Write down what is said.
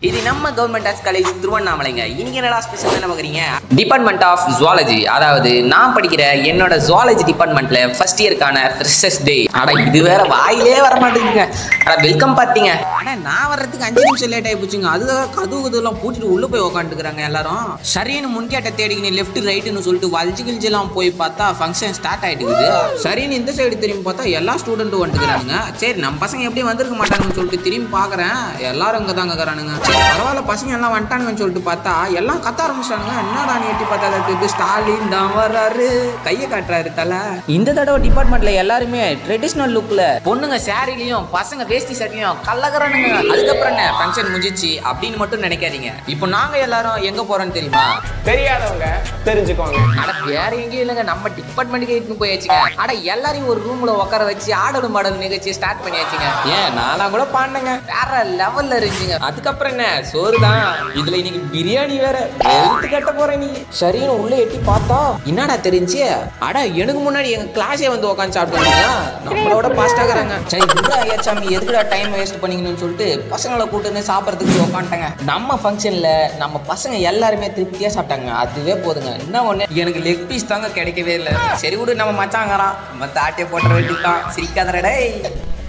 இது நம்ம government arts college திருவண்ணாமலைங்க இன்னைக்கு என்னடா ஸ்பெஷல் என்ன பார்க்குறீங்க டிபார்ட்மெண்ட் ஆஃப் ஜுவாலஜி அதாவது நான் படிக்கிற என்னோட ஜுவாலஜி டிபார்ட்மெண்ட்ல ஃபர்ஸ்ட் இயர்க்கான ஃப்ரெஷர்ஸ் டே அட இது வேற வாயிலே வர மாட்டேங்குதுங்க அட வெல்கம் பார்த்தீங்க அண்ணா நான் வர்றதுக்கு அஞ்சு நிமிஷம் லேட் ஆகி போச்சுங்க அதுக்காக கதவு கதவுலாம் பூட்டிட்டு உள்ள போய் உக்காந்துக்கிறாங்க எல்லாரும் சரின்னு முன்கேட்ட தேடிக்கின்னு லெஃப்ட் ரைட்டுன்னு சொல்லிட்டு வலிச்சு கிழிச்செல்லாம் போய் பார்த்தா ஃபங்க்ஷன் ஸ்டார்ட் ஆயிட்டுக்குது சரின்னு இந்த சைடு திரும்பி பார்த்தா எல்லா ஸ்டூடெண்ட்டும் வந்துக்கிறானுங்க சரி நம்ம பசங்க எப்படி வந்திருக்க மாட்டாங்கன்னு சொல்லிட்டு திரும்பி பார்க்குறேன் எல்லாரும் இங்கே தாங்க இருக்கிறானுங்க சரி பரவாயில்ல பசங்க எல்லாம் வந்துட்டானுங்கன்னு சொல்லிட்டு பார்த்தா எல்லாம் கத்த ஆரம்பிச்சிட்டானுங்க என்னடா நீ எட்டி பார்த்தா அதுக்கு ஸ்டாலின் தான் வர்றாரு கையை காட்டுறாரு தலை இந்த தடவை டிபார்ட்மெண்ட்ல எல்லாருமே ட்ரெடிஷ்னல் லுக்ல பொண்ணுங்க சாரிலையும் பசங்க வேஷ்டி சட்டையும் கல்லகரானுங்க அதுக்கப்புறம் என்ன ஃபங்க்ஷன் முடிஞ்சிச்சு அப்படின்னு மட்டும் நினைக்காதீங்க இப்போ நாங்க எல்லாரும் எங்க போறோம்னு தெரியுமா தெரியாதவங்க தெரிஞ்சுக்கோங்க அட வேற எங்கேயும் இல்லைங்க நம்ம டிபார்ட்மெண்ட்டுக்கு இட்டுன்னு போயாச்சுங்க அட எல்லாரையும் ஒரு ரூம்ல உட்கார வச்சு ஆடலும் பாடல் நிகழ்ச்சி ஸ்டார்ட் பண்ணியாச்சுங்க ஏன் நான்லாம் கூட பாடினேங்க வேற லெவல்ல இருந்துச்சுங்க அதுக்கப்புறம் என்ன சோறு தான் இதுல இன்னைக்கு பிரியாணி வேற வெளுத்து கட்ட போறேன் நீ சரின்னு உள்ள எட்டி பார்த்தா என்னடா தெரிஞ்சு அட எனக்கு முன்னாடி எங்க கிளாஸே வந்து உட்காந்து சாப்பிட்டுருந்தீங்க நம்மளோட பாஸ்டாகிறாங்க சரி இதுடா ஐயாச்சாமி எதுக்குடா டைம் வேஸ்ட் பண்ணிக்கணும்னு சொல்லிட்டு பசங்களை கூட்டுன்னு சாப்பிட்றதுக்கு உட்காந்துட்டாங்க நம்ம ஃபங்க்ஷன்ல நம்ம பசங்க எல்லாருமே திருப்தியா சாப்பிட்டாங்க அதுவே போதுங்க என்ன ஒண்ணு எனக்கு லெக் பீஸ் தாங்க கிடைக்கவே இல்லை சரி விடு நம்ம மச்சாங்கிறான் மத்த ஆட்டிய போட்டுற வேண்டியதான் சிரிக்காதடா டேய்